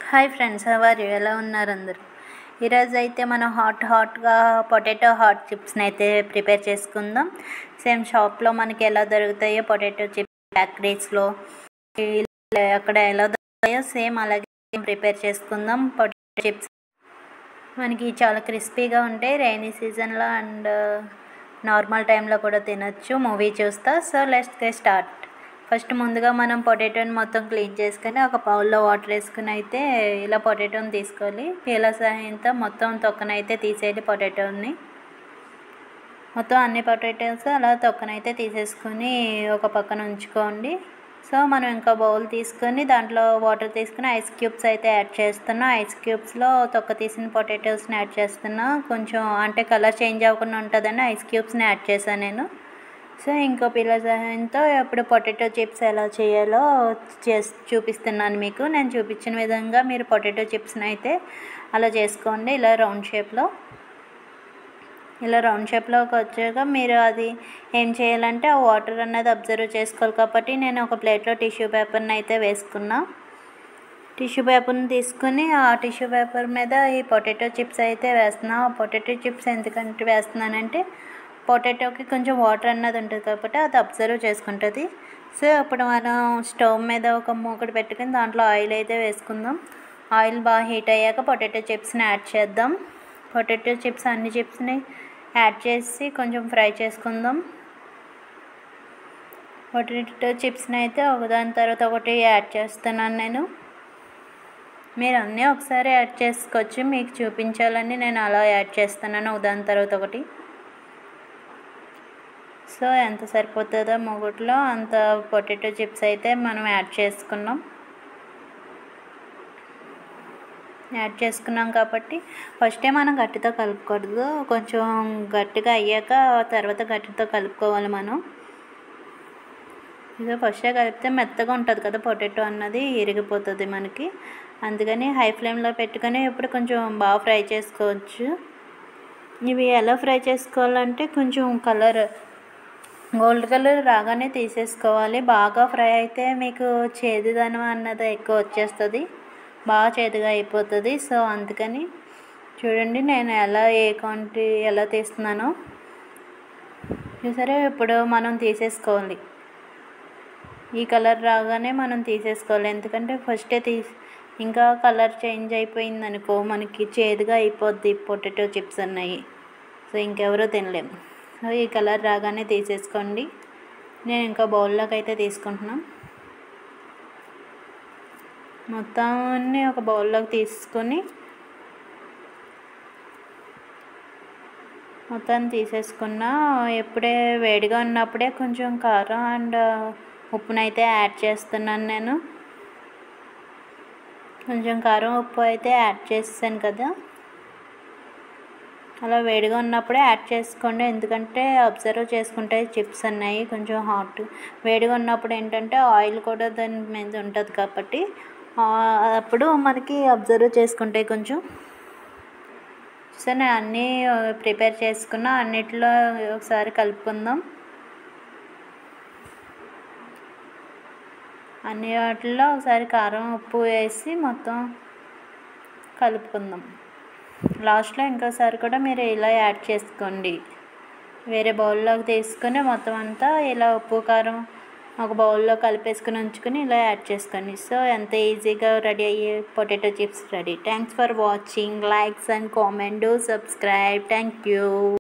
hi friends hour ఎలా ఉన్నారు అందరూ ఈరోజు అయితే మనం హాట్ హాట్గా పొటాటో హాట్ చిప్స్ని అయితే ప్రిపేర్ చేసుకుందాం సేమ్ షాప్లో మనకి ఎలా దొరుకుతాయో పొటాటో చిప్స్ బేకరీస్లో అక్కడ ఎలా దొరుకుతాయో సేమ్ అలాగే ప్రిపేర్ చేసుకుందాం పొటాటో చిప్స్ మనకి చాలా క్రిస్పీగా ఉంటాయి రైనీ సీజన్లో అండ్ నార్మల్ టైంలో కూడా తినొచ్చు మూవీ చూస్తా so let's get start first ముందుగా మనం పొటాటోని మొత్తం క్లీన్ చేసుకొని ఒక బౌల్లో వాటర్ వేసుకుని అయితే ఇలా పొటాటోని తీసుకోవాలి పీల సహాయంతో మొత్తం తొక్కనైతే తీసేయాలి పొటాటోని మొత్తం అన్ని పొటాటోస్ అలా తొక్కనైతే తీసేసుకొని ఒక పక్కన ఉంచుకోండి సో మనం ఇంకా బౌల్ తీసుకొని దాంట్లో వాటర్ తీసుకుని ఐస్ క్యూబ్స్ అయితే యాడ్ చేస్తున్నా ఐస్ క్యూబ్స్లో తొక్క తీసిన పొటాటోస్ని యాడ్ చేస్తున్నా కొంచెం అంటే కలర్ చేంజ్ అవ్వకుండా ఉంటుందని ఐస్ క్యూబ్స్ని యాడ్ చేశాను నేను సో ఇంకో పిల్ల సహాయంతో ఇప్పుడు పొటాటో చిప్స్ ఎలా చేయాలో చేసి చూపిస్తున్నాను మీకు నేను చూపించిన విధంగా మీరు పొటాటో చిప్స్ని అయితే అలా చేసుకోండి ఇలా రౌండ్ షేప్లో ఇలా రౌండ్ షేప్లోకి వచ్చాక మీరు అది ఏం చేయాలంటే ఆ వాటర్ అన్నది అబ్జర్వ్ చేసుకోవాలి కాబట్టి నేను ఒక ప్లేట్లో టిష్యూ పేపర్ని అయితే వేసుకున్నా టిష్యూ పేపర్ని తీసుకుని ఆ టిష్యూ పేపర్ మీద ఈ పొటాటో చిప్స్ అయితే వేస్తున్నా ఆ పొటాటో చిప్స్ ఎందుకంటే వేస్తున్నానంటే పొటాటోకి కొంచెం వాటర్ అన్నది ఉంటుంది కాబట్టి అది అబ్జర్వ్ చేసుకుంటుంది సో ఇప్పుడు మనం స్టవ్ మీద ఒక మూకటి పెట్టుకుని దాంట్లో ఆయిల్ అయితే వేసుకుందాం ఆయిల్ బాగా హీట్ అయ్యాక పొటాటో చిప్స్ని యాడ్ చేద్దాం పొటాటో చిప్స్ అన్ని చిప్స్ని యాడ్ చేసి కొంచెం ఫ్రై చేసుకుందాం పొటాటో చిప్స్ని అయితే ఒకదాని తర్వాత ఒకటి యాడ్ చేస్తున్నాను నేను మీరు అన్నీ ఒకసారి యాడ్ చేసుకోవచ్చు మీకు చూపించాలని నేను అలా యాడ్ చేస్తున్నాను ఒకదాని తర్వాత ఒకటి సో ఎంత సరిపోతుందో మొగుట్లో అంత పొటాటో చిప్స్ అయితే మనం యాడ్ చేసుకున్నాం యాడ్ చేసుకున్నాం కాబట్టి ఫస్టే మనం గట్టితో కలుపుకూడదు కొంచెం గట్టిగా అయ్యాక తర్వాత గట్టితో కలుపుకోవాలి మనం ఇక ఫస్టే కలిపితే మెత్తగా ఉంటుంది కదా పొటాటో అన్నది ఇరిగిపోతుంది మనకి అందుకని హై ఫ్లేమ్లో పెట్టుకొని ఇప్పుడు కొంచెం బాగా ఫ్రై చేసుకోవచ్చు ఇవి ఎలా ఫ్రై చేసుకోవాలంటే కొంచెం కలర్ గోల్డ్ కలర్ రాగానే తీసేసుకోవాలి బాగా ఫ్రై అయితే మీకు చేదుదనం అన్నది ఎక్కువ వచ్చేస్తుంది బాగా చేదుగా అయిపోతుంది సో అందుకని చూడండి నేను ఎలా ఏ క్వాంటిటీ ఎలా తీస్తున్నానో చూసారా ఇప్పుడు మనం తీసేసుకోవాలి ఈ కలర్ రాగానే మనం తీసేసుకోవాలి ఎందుకంటే ఫస్టే తీసి ఇంకా కలర్ చేంజ్ అయిపోయింది అనుకో మనకి చేదుగా అయిపోద్ది పొటాటో చిప్స్ అన్నాయి సో ఇంకెవరో తినలేము సో ఈ కలర్ రాగానే తీసేసుకోండి నేను ఇంకా బౌల్లోకి అయితే తీసుకుంటున్నాను మొత్తం అన్నీ ఒక బౌల్లోకి తీసుకొని మొత్తం తీసేసుకున్న ఎప్పుడే వేడిగా ఉన్నప్పుడే కొంచెం కారం అండ్ ఉప్పునైతే యాడ్ చేస్తున్నాను నేను కొంచెం కారం ఉప్పు అయితే యాడ్ చేసాను కదా అలా వేడిగా ఉన్నప్పుడే యాడ్ చేసుకోండి ఎందుకంటే అబ్జర్వ్ చేసుకుంటే చిప్స్ అన్నాయి కొంచెం హాట్ వేడిగా ఉన్నప్పుడు ఏంటంటే ఆయిల్ కూడా దాని మీద ఉంటుంది కాబట్టి అప్పుడు మనకి అబ్జర్వ్ చేసుకుంటే కొంచెం సో నేను అన్నీ ప్రిపేర్ చేసుకున్న అన్నిట్లో ఒకసారి కలుపుకుందాం అన్ని వాటిల్లో ఒకసారి కారం ఉప్పు వేసి మొత్తం కలుపుకుందాం లాస్ట్లో ఇంకోసారి కూడా మీరు ఇలా యాడ్ చేసుకోండి వేరే బౌల్లోకి తీసుకొని మొత్తం అంతా ఇలా ఉప్పు కారం ఒక బౌల్లో కలిపేసుకుని ఉంచుకొని ఇలా యాడ్ చేసుకోండి సో ఎంత ఈజీగా రెడీ అయ్యే potato chips ready thanks for watching likes and comment do subscribe thank you